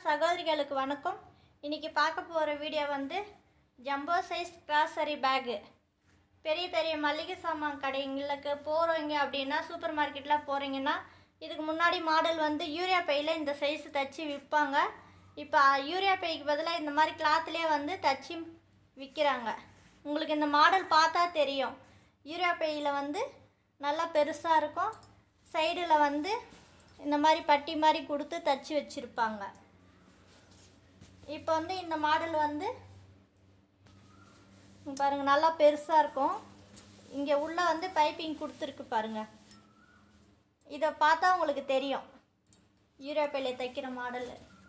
சகோதரிகளுக்கு வணக்கம் இன்றைக்கி பார்க்க போகிற வீடியோ வந்து ஜம்போ சைஸ் கிராசரி பேகு பெரிய பெரிய மளிகை சாமான் கடைங்களுக்கு போகிறவங்க அப்படின்னா சூப்பர் மார்க்கெட்டில் போகிறீங்கன்னா இதுக்கு முன்னாடி மாடல் வந்து யூரியா பையில் இந்த சைஸ் தச்சு விற்பாங்க இப்போ யூரியா பைக்கு பதிலாக இந்த மாதிரி கிளாத்லேயே வந்து தச்சு விற்கிறாங்க உங்களுக்கு இந்த மாடல் பார்த்தா தெரியும் யூரியா பையில் வந்து நல்லா பெருசாக இருக்கும் சைடில் வந்து இந்த மாதிரி பட்டி மாதிரி கொடுத்து தச்சு வச்சுருப்பாங்க இப்போ வந்து இந்த மாடல் வந்து இங்க பாருங்க நல்லா பெருசாக இருக்கும் இங்கே உள்ளே வந்து பைப்பிங் கொடுத்துருக்கு பாருங்க இதை பார்த்தா உங்களுக்கு தெரியும் யூரோப்பியில் தைக்கிற மாடல்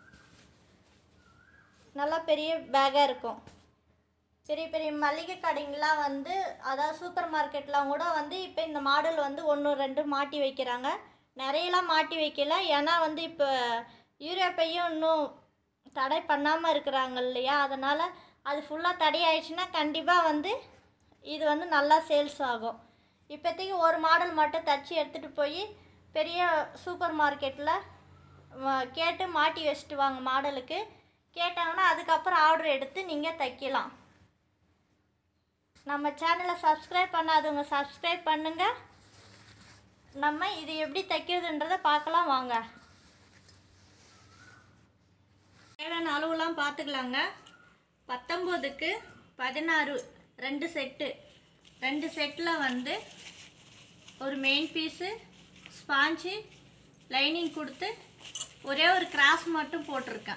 நல்லா பெரிய பேக்காக இருக்கும் பெரிய பெரிய மளிகை கடைங்களாம் வந்து அதாவது சூப்பர் மார்க்கெட்லாம் கூட வந்து இப்போ இந்த மாடல் வந்து ஒன்று ரெண்டு மாட்டி வைக்கிறாங்க நிறையலாம் மாட்டி வைக்கல ஏன்னா வந்து இப்போ யூரோப்பையும் இன்னும் தடை பண்ணாமல் இருக்கிறாங்க இல்லையா அதனால் அது ஃபுல்லாக தடை ஆயிடுச்சுன்னா கண்டிப்பாக வந்து இது வந்து நல்லா சேல்ஸ் ஆகும் இப்போதைக்கு ஒரு மாடல் மட்டும் தச்சு எடுத்துகிட்டு போய் பெரிய சூப்பர் மார்க்கெட்டில் கேட்டு மாட்டி வச்சுட்டு வாங்க மாடலுக்கு கேட்டாங்கன்னா அதுக்கப்புறம் ஆர்டர் எடுத்து நீங்கள் தைக்கலாம் நம்ம சேனலை சப்ஸ்கிரைப் பண்ணாதவங்க சப்ஸ்கிரைப் பண்ணுங்கள் நம்ம இது எப்படி தைக்கிறதுன்றதை பார்க்கலாம் வாங்க தேவையான அளவுலாம் பார்த்துக்கலாங்க பத்தொம்போதுக்கு பதினாறு ரெண்டு செட்டு ரெண்டு செட்டில் வந்து ஒரு மெயின் பீஸு ஸ்பாஞ்சு லைனிங் கொடுத்து ஒரே ஒரு கிராஸ் மட்டும் போட்டிருக்கேன்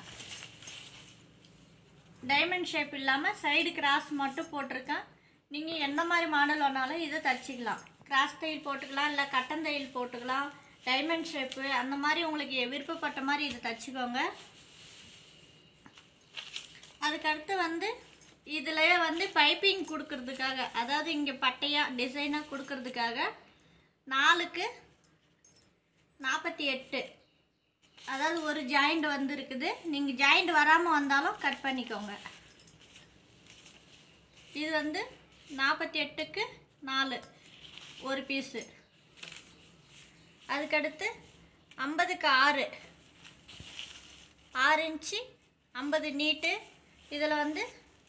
டைமண்ட் ஷேப் இல்லாமல் சைடு கிராஸ் மட்டும் போட்டிருக்கேன் நீங்கள் எந்த மாதிரி மாடல் வேணாலும் இதை தச்சுக்கலாம் கிராஸ் தையல் போட்டுக்கலாம் இல்லை கட்டன் தையல் போட்டுக்கலாம் டைமண்ட் ஷேப்பு அந்த மாதிரி உங்களுக்கு விருப்பப்பட்ட மாதிரி இதை தச்சுக்கோங்க அதுக்கடுத்து வந்து இதில் வந்து பைப்பிங் கொடுக்கறதுக்காக அதாவது இங்கே பட்டையாக டிசைனாக கொடுக்கறதுக்காக நாலுக்கு நாற்பத்தி எட்டு அதாவது ஒரு ஜாயிண்ட் வந்து இருக்குது நீங்கள் ஜாயிண்ட் வராமல் வந்தாலும் கட் பண்ணிக்கோங்க இது வந்து நாற்பத்தி எட்டுக்கு நாலு ஒரு பீஸு அதுக்கடுத்து ஐம்பதுக்கு ஆறு ஆறு இன்ச்சு ஐம்பது நீட்டு இதில் வந்து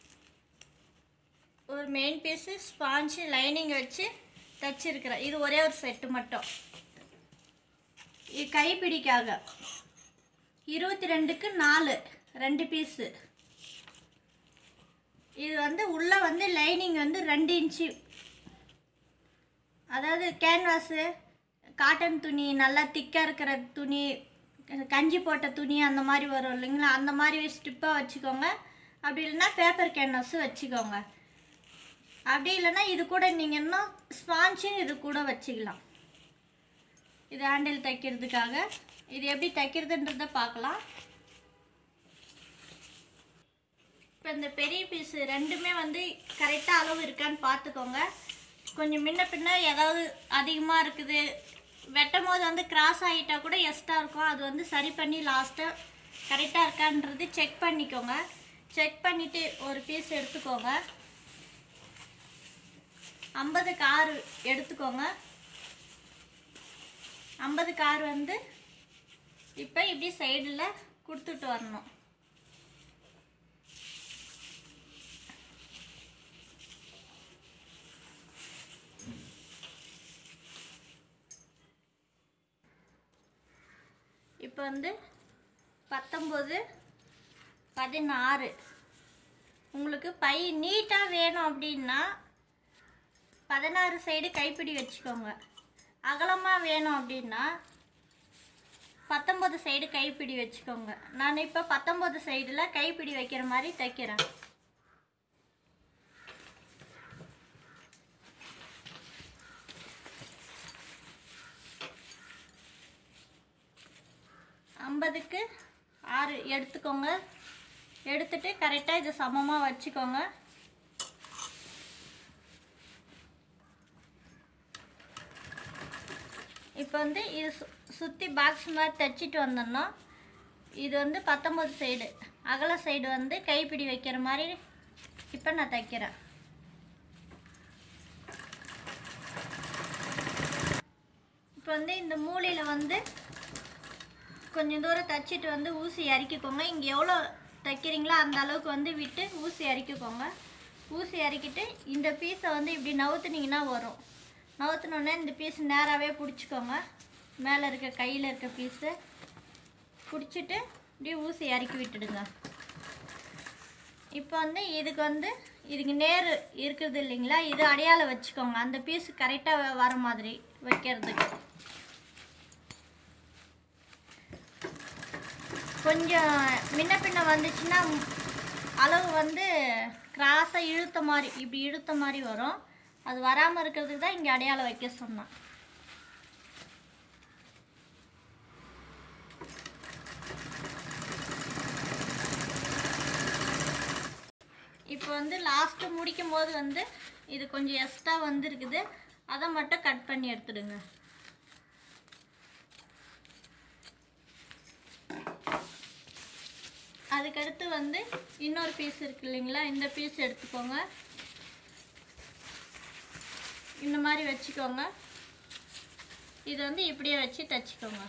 ஒரு மெயின் பீஸு ஸ்பாஞ்சு லைனிங் வச்சு தச்சிருக்கிறேன் இது ஒரே ஒரு செட்டு மட்டும் இது கைப்பிடிக்காக இருபத்தி ரெண்டுக்கு நாலு ரெண்டு பீஸு இது வந்து உள்ளே வந்து லைனிங் வந்து ரெண்டு இன்ச்சு அதாவது கேன்வாஸு காட்டன் துணி நல்லா திக்காக இருக்கிற துணி கஞ்சி போட்ட துணி அந்த மாதிரி வரும் இல்லைங்களா அந்த மாதிரி ஸ்டிப்பாக வச்சுக்கோங்க அப்படி இல்லைன்னா பேப்பர் கேன்வாஸு வச்சுக்கோங்க அப்படி இல்லைன்னா இது கூட நீங்கள் இன்னும் ஸ்பாஞ்சும் இது கூட வச்சுக்கலாம் இது ஹேண்டில் தைக்கிறதுக்காக இது எப்படி தைக்கிறதுன்றத பார்க்கலாம் இப்போ இந்த பெரிய பீஸ் ரெண்டுமே வந்து கரெக்டாக அளவு இருக்கான்னு பார்த்துக்கோங்க கொஞ்சம் முன்ன பின்ன ஏதாவது அதிகமாக இருக்குது வெட்டும் போது வந்து கிராஸ் ஆகிட்டா கூட எக்ஸ்ட்ரா இருக்கும் அது வந்து சரி பண்ணி லாஸ்ட்டாக கரெக்டாக இருக்கான்றது செக் பண்ணிக்கோங்க செக் பண்ணிவிட்டு ஒரு பீஸ் எடுத்துக்கோங்க ஐம்பதுக்கு ஆறு எடுத்துக்கோங்க ஐம்பதுக்கு ஆறு வந்து இப்போ இப்படி சைடில் கொடுத்துட்டு வரணும் இப்போ வந்து பத்தொம்போது பதினாறு உங்களுக்கு பை நீட்டாக வேணும் அப்படின்னா பதினாறு சைடு கைப்பிடி வச்சுக்கோங்க அகலமாக வேணும் அப்படின்னா பத்தொம்பது சைடு கைப்பிடி வச்சுக்கோங்க நான் இப்போ பத்தொம்பது சைடில் கைப்பிடி வைக்கிற மாதிரி தைக்கிறேன் ஐம்பதுக்கு ஆறு எடுத்துக்கோங்க எடுத்துட்டு கரெக்டாக இது சமமாக வச்சுக்கோங்க இப்போ வந்து இது சு சுற்றி பாக்ஸ் மாதிரி தைச்சிட்டு வந்தோம்னா இது வந்து பத்தொம்பது சைடு அகல சைடு வந்து கைப்பிடி வைக்கிற மாதிரி இப்போ நான் தைக்கிறேன் இப்போ வந்து இந்த மூலையில் வந்து கொஞ்சம் தூரம் தைச்சிட்டு வந்து ஊசி இறக்கிக்கோங்க இங்கே எவ்வளோ தைக்கிறீங்களோ அந்த அளவுக்கு வந்து விட்டு ஊசி இறக்கிக்கோங்க ஊசி இறக்கிட்டு இந்த பீஸை வந்து இப்படி நவுத்துனீங்கன்னா வரும் நவுத்துனோடனே இந்த பீஸ் நேராகவே பிடிச்சிக்கோங்க மேலே இருக்க கையில் இருக்க பீஸு பிடிச்சிட்டு இப்படியே ஊசி இறக்கி விட்டுடுங்க இப்போ வந்து இதுக்கு வந்து இதுக்கு நேர் இருக்குது இல்லைங்களா இது அடையாளம் வச்சுக்கோங்க அந்த பீஸ் கரெக்டாக வர மாதிரி வைக்கிறதுக்கு கொஞ்சம் முன்ன பின்ன வந்துச்சுன்னா ம், அளவு வந்து கிராஸாக இழுத்த மாதிரி இப்படி இழுத்த மாதிரி வரும் அது வராமல் இருக்கிறதுக்கு தான் இங்கே அடையாளம் வைக்க சொன்னேன் இப்போ வந்து லாஸ்ட்டு முடிக்கும் போது வந்து இது கொஞ்சம் எக்ஸ்ட்ரா வந்துருக்குது அதை மட்டும் கட் பண்ணி எடுத்துடுங்க அதுக்கடுத்து வந்து இன்னொரு பீஸ் இருக்கு இல்லைங்களா இந்த பீஸ் எடுத்துக்கோங்க இந்த மாதிரி வச்சுக்கோங்க இது வந்து இப்படியே வச்சு தச்சுக்கோங்க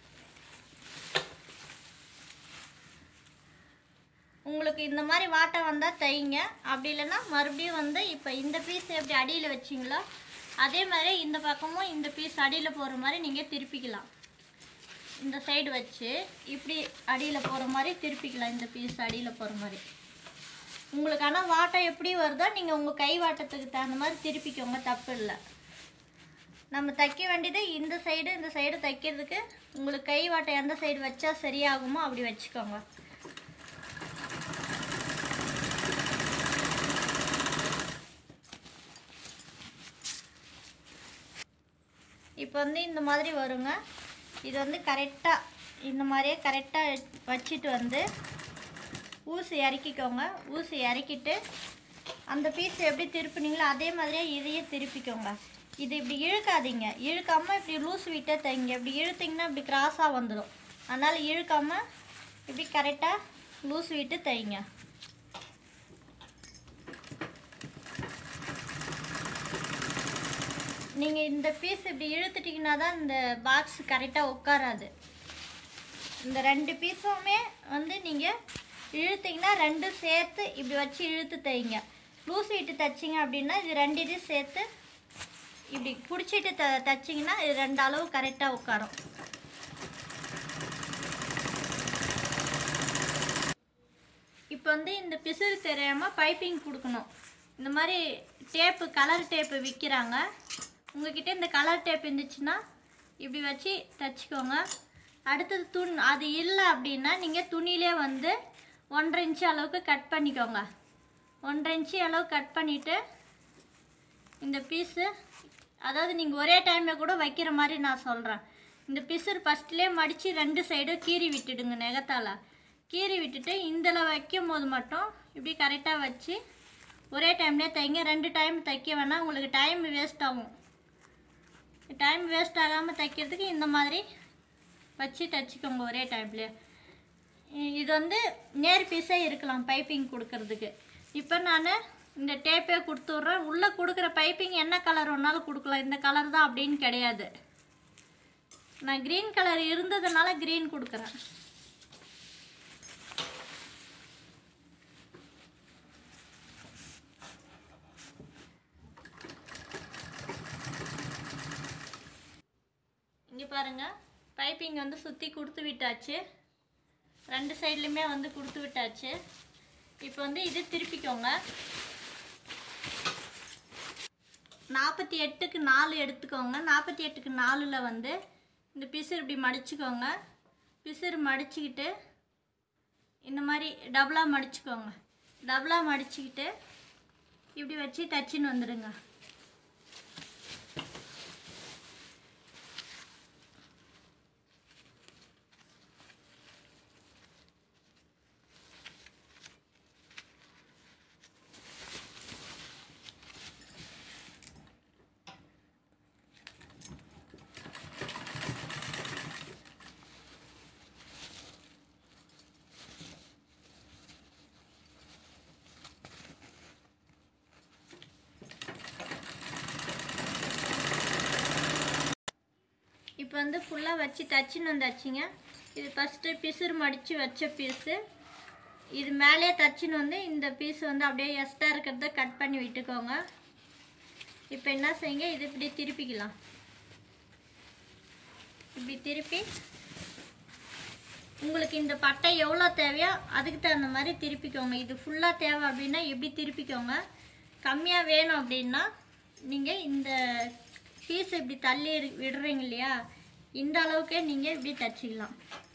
உங்களுக்கு இந்த மாதிரி வாட்டை வந்தால் தைங்க அப்படி இல்லைன்னா மறுபடியும் வந்து இப்போ இந்த பீஸ் எப்படி அடியில் வச்சிங்களோ அதே மாதிரி இந்த பக்கமும் இந்த பீஸ் அடியில் போகிற மாதிரி நீங்கள் திருப்பிக்கலாம் இந்த சைடு வச்சு இப்படி அடியில் போகிற மாதிரி திருப்பிக்கலாம் இந்த பீஸ் அடியில் போகிற மாதிரி உங்களுக்கு ஆனால் வாட்டம் எப்படி வருதோ நீங்கள் உங்கள் கை வாட்டத்துக்கு தகுந்த மாதிரி திருப்பிக்கோங்க தப்பு இல்லை நம்ம தைக்க வேண்டியது இந்த சைடு இந்த சைடு தைக்கிறதுக்கு உங்களுக்கு கை வாட்டம் எந்த சைடு வச்சா சரியாகுமோ அப்படி வச்சுக்கோங்க இப்போ வந்து இந்த மாதிரி வருங்க இது வந்து கரெக்டாக இந்த மாதிரியே கரெக்டாக வச்சுட்டு வந்து ஊசி இறக்கிக்கோங்க ஊசி இறக்கிட்டு அந்த பீஸ் எப்படி திருப்பினீங்களோ அதே மாதிரியே இதையே திருப்பிக்கோங்க இது இப்படி இழுக்காதீங்க இழுக்காமல் இப்படி லூஸ் விட்டே தைங்க இப்படி இழுத்தீங்கன்னா இப்படி கிராஸாக வந்துடும் அதனால் இழுக்காமல் இப்படி கரெக்டாக லூஸ் விட்டு தைங்க நீங்கள் இந்த பீஸ் இப்படி இழுத்துட்டிங்கன்னா தான் இந்த பாக்ஸ் கரெக்டாக உட்காராது இந்த ரெண்டு பீஸுமே வந்து நீங்கள் இழுத்தீங்கன்னா ரெண்டும் சேர்த்து இப்படி வச்சு இழுத்து தைங்க லூஸ் விட்டு தைச்சிங்க அப்படின்னா இது ரெண்டு இது சேர்த்து இப்படி பிடிச்சிட்டு த தைச்சிங்கன்னா இது ரெண்டு அளவு கரெக்டாக உட்காரும் இப்போ வந்து இந்த பிசுறு தெரியாமல் பைப்பிங் கொடுக்கணும் இந்த மாதிரி டேப்பு கலர் டேப்பு விற்கிறாங்க உங்ககிட்ட இந்த கலர் டேப் இருந்துச்சுன்னா இப்படி வச்சு தைச்சிக்கோங்க அடுத்தது துண் அது இல்லை அப்படின்னா நீங்கள் துணியிலே வந்து ஒன்றரை இன்ச்சு அளவுக்கு கட் பண்ணிக்கோங்க ஒன்றரை இன்ச்சு அளவு கட் பண்ணிவிட்டு இந்த பீஸு அதாவது நீங்கள் ஒரே டைமில் கூட வைக்கிற மாதிரி நான் சொல்கிறேன் இந்த பிசுறு ஃபஸ்ட்லேயே மடித்து ரெண்டு சைடும் கீறி விட்டுடுங்க நெகத்தால் கீறி விட்டுட்டு இதில் வைக்கும் போது மட்டும் இப்படி கரெக்டாக வச்சு ஒரே டைம்லேயே தைங்க ரெண்டு டைம் தைக்க வேணாம் உங்களுக்கு டைம் வேஸ்ட் ஆகும் டைம் வேஸ்ட் ஆகாமல் தைக்கிறதுக்கு இந்த மாதிரி வச்சு தைச்சிக்கோங்க ஒரே டைம்லேயே இது வந்து நேர் பீஸே இருக்கலாம் பைப்பிங் கொடுக்கறதுக்கு இப்போ நான் இந்த டேப்பே கொடுத்துட்றேன் உள்ளே கொடுக்குற பைப்பிங் என்ன கலர் வேணாலும் கொடுக்கலாம் இந்த கலர் தான் அப்படின்னு கிடையாது நான் க்ரீன் கலர் இருந்ததுனால க்ரீன் கொடுக்குறேன் இங்கே பாருங்க பைப்பிங் வந்து சுற்றி கொடுத்து விட்டாச்சு ரெண்டு சைட்லையுமே வந்து கொடுத்து விட்டாச்சு இப்போ வந்து இது திருப்பிக்கோங்க நாற்பத்தி எட்டுக்கு நாலு எடுத்துக்கோங்க நாற்பத்தி எட்டுக்கு நாலில் வந்து இந்த பிசுறு இப்படி மடிச்சுக்கோங்க பிசுறு மடிச்சுக்கிட்டு இந்த மாதிரி டபுளாக மடிச்சுக்கோங்க டபுளாக மடிச்சுக்கிட்டு இப்படி வச்சு தச்சுன்னு வந்துடுங்க இப்போ வந்து ஃபுல்லாக வச்சு தச்சுன்னு வந்தாச்சுங்க இது ஃபஸ்ட்டு பிசுறு மடித்து வச்ச பீஸு இது மேலே தச்சுன்னு வந்து இந்த பீஸ் வந்து அப்படியே எக்ஸ்ட்ரா இருக்கிறத கட் பண்ணி விட்டுக்கோங்க இப்போ என்ன செய்யுங்க இது இப்படி திருப்பிக்கலாம் இப்படி திருப்பி உங்களுக்கு இந்த பட்டை எவ்வளோ தேவையோ அதுக்கு தகுந்த மாதிரி திருப்பிக்கோங்க இது ஃபுல்லாக தேவை அப்படின்னா இப்படி திருப்பிக்கோங்க கம்மியாக வேணும் அப்படின்னா நீங்கள் இந்த பீஸ் இப்படி தள்ளி இரு- விடுறீங்க இல்லையா இந்த அளவுக்கே நீங்கள் இப்படி தச்சிக்கலாம்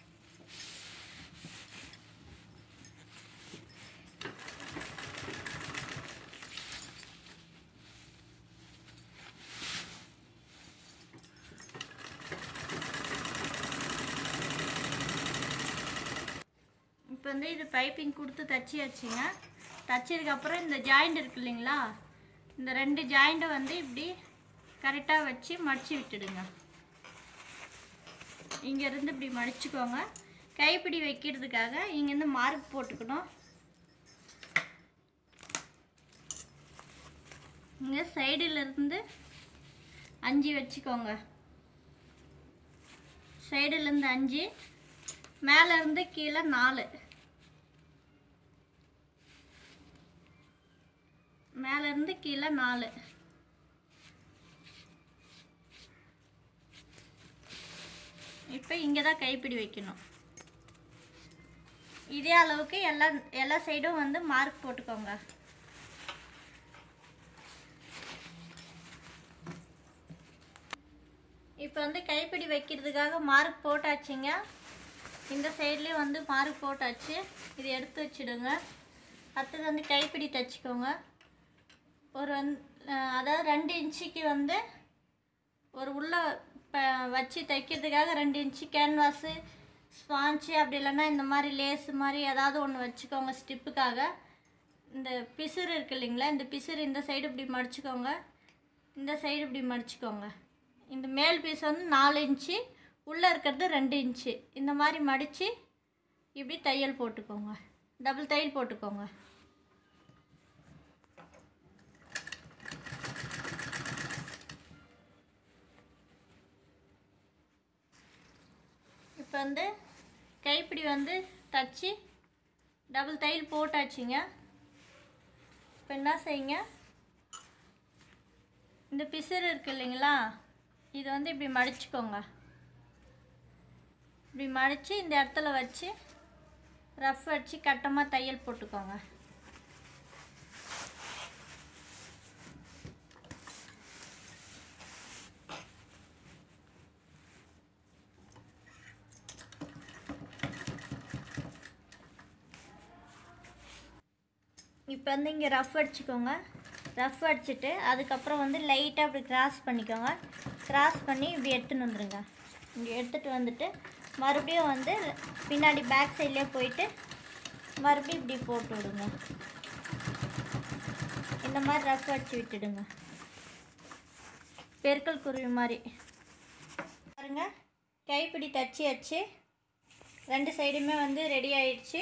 இப்போ வந்து இது பைப்பிங் கொடுத்து தச்சியாச்சுங்க தச்சதுக்கப்புறம் இந்த ஜாயிண்ட் இருக்கு இல்லைங்களா இந்த ரெண்டு ஜாயிண்ட்டை வந்து இப்படி கரெக்டாக வச்சு மடித்து விட்டுடுங்க இங்கேருந்து இப்படி மடிச்சுக்கோங்க கைப்பிடி வைக்கிறதுக்காக இங்கேருந்து மார்க் போட்டுக்கணும் இங்கே சைடுலேருந்து அஞ்சு வச்சுக்கோங்க சைடுலேருந்து அஞ்சு மேலே இருந்து கீழே நாலு மேலே இருந்து கீழே நாலு இப்போ இங்கே தான் கைப்பிடி வைக்கணும் இதே அளவுக்கு எல்லா எல்லா சைடும் வந்து மார்க் போட்டுக்கோங்க இப்போ வந்து கைப்பிடி வைக்கிறதுக்காக மார்க் போட்டாச்சுங்க இந்த சைட்லேயும் வந்து மார்க் போட்டாச்சு இது எடுத்து வச்சிடுங்க அடுத்தது வந்து கைப்பிடி தைச்சிக்கோங்க ஒரு வந்து அதாவது ரெண்டு இன்ச்சுக்கு வந்து ஒரு உள்ள ப வச்சு தைக்கிறதுக்காக ரெண்டு இன்ச்சு கேன்வாஸு ஸ்பாஞ்சு அப்படி இல்லைன்னா இந்த மாதிரி லேஸ் மாதிரி ஏதாவது ஒன்று வச்சுக்கோங்க ஸ்டிப்புக்காக இந்த பிசுறு இருக்கு இல்லைங்களா இந்த பிசுறு இந்த சைடு இப்படி மடிச்சுக்கோங்க இந்த சைடு இப்படி மடிச்சுக்கோங்க இந்த மேல் பீஸ் வந்து நாலு இன்ச்சு உள்ளே இருக்கிறது ரெண்டு இன்ச்சு இந்த மாதிரி மடித்து இப்படி தையல் போட்டுக்கோங்க டபுள் தையல் போட்டுக்கோங்க இப்போ வந்து கைப்பிடி வந்து தச்சு டபுள் தையல் போட்டாச்சுங்க இப்போ என்ன செய்யுங்க இந்த பிசுறு இருக்கு இல்லைங்களா இது வந்து இப்படி மடிச்சுக்கோங்க இப்படி மடித்து இந்த இடத்துல வச்சு ரஃப் அடித்து கட்டமாக தையல் போட்டுக்கோங்க இப்போ வந்து இங்கே ரஃப் அடிச்சுக்கோங்க ரஃப் அடிச்சுட்டு அதுக்கப்புறம் வந்து லைட்டாக இப்படி கிராஸ் பண்ணிக்கோங்க கிராஸ் பண்ணி இப்படி எடுத்துன்னு வந்துடுங்க இங்கே எடுத்துகிட்டு வந்துட்டு மறுபடியும் வந்து பின்னாடி பேக் சைட்லேயே போயிட்டு மறுபடியும் இப்படி போட்டு விடுங்க இந்த மாதிரி ரஃப் அடிச்சு விட்டுடுங்க பெருக்கல் குருவி மாதிரி பாருங்க கைப்பிடி தச்சியாச்சு ரெண்டு சைடுமே வந்து ரெடி ஆயிடுச்சு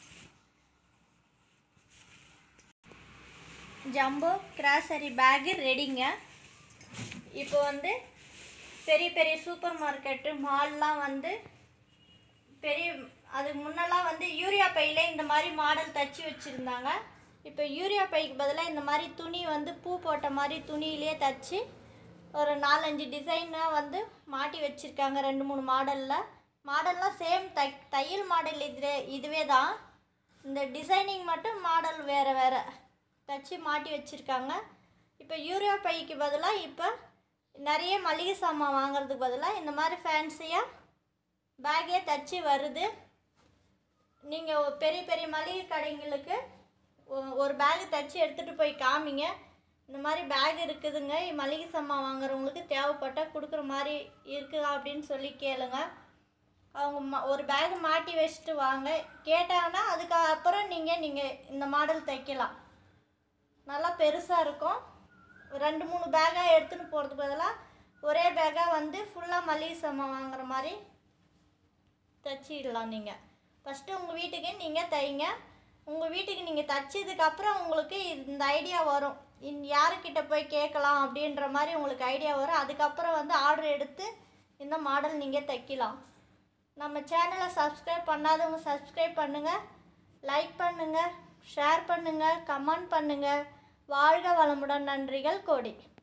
ஜம்போ கிராசரி பேகு ரெடிங்க இப்போ வந்து பெரிய பெரிய சூப்பர் மார்க்கெட்டு மால்லாம் வந்து பெரிய அதுக்கு முன்னெல்லாம் வந்து யூரியா பையில இந்த மாதிரி மாடல் தச்சு வச்சுருந்தாங்க இப்போ யூரியா பைக்கு பதிலாக இந்த மாதிரி துணி வந்து பூ போட்ட மாதிரி துணியிலே தச்சு ஒரு நாலஞ்சு டிசைனாக வந்து மாட்டி வச்சுருக்காங்க ரெண்டு மூணு மாடலில் மாடல்லாம் சேம் தை தையல் மாடல் இது இதுவே தான் இந்த டிசைனிங் மட்டும் மாடல் வேறு வேறு தச்சு மாட்டி வச்சுருக்காங்க இப்போ யூரியா பைக்கு பதிலாக இப்போ நிறைய மளிகை சாமான் வாங்குறதுக்கு பதிலாக இந்த மாதிரி ஃபேன்சியாக பேக்கே தச்சு வருது நீங்கள் பெரிய பெரிய மளிகை கடைங்களுக்கு ஒ- ஒரு பேக் தச்சு எடுத்துகிட்டு போய் காமிங்க இந்த மாதிரி பேக் இருக்குதுங்க மளிகை சாமான் வாங்குறவங்களுக்கு தேவைப்பட்டால் கொடுக்குற மாதிரி இருக்குதா அப்படின்னு சொல்லி கேளுங்க அவங்க ம ஒரு பேக் மாட்டி வச்சுட்டு வாங்க கேட்டாங்கன்னா அதுக்கு அப்புறம் நீங்கள் நீங்கள் இந்த மாடல் தைக்கலாம் நல்லா பெருசாக இருக்கும் ரெண்டு மூணு பேக்காக எடுத்துகிட்டு போகிறதுக்கு பதிலாக ஒரே பேக்காக வந்து ஃபுல்லாக மளிகை சாமான் வாங்குற மாதிரி தச்சிடலாம் நீங்கள் ஃபஸ்ட்டு உங்கள் வீட்டுக்கு நீங்கள் தைங்க உங்கள் வீட்டுக்கு நீங்கள் தைச்சதுக்கப்புறம் உங்களுக்கு இந்த ஐடியா வரும் இன் யாருக்கிட்ட போய் கேட்கலாம் அப்படின்ற மாதிரி உங்களுக்கு ஐடியா வரும் அதுக்கப்புறம் வந்து ஆர்டர் எடுத்து இந்த மாடல் நீங்கள் தைக்கலாம் நம்ம சேனலை சப்ஸ்கிரைப் பண்ணாதவங்க சப்ஸ்கிரைப் பண்ணுங்கள் லைக் பண்ணுங்கள் ஷேர் பண்ணுங்கள் கமெண்ட் பண்ணுங்கள் வாழ்க வளமுடன் நன்றிகள் கோடி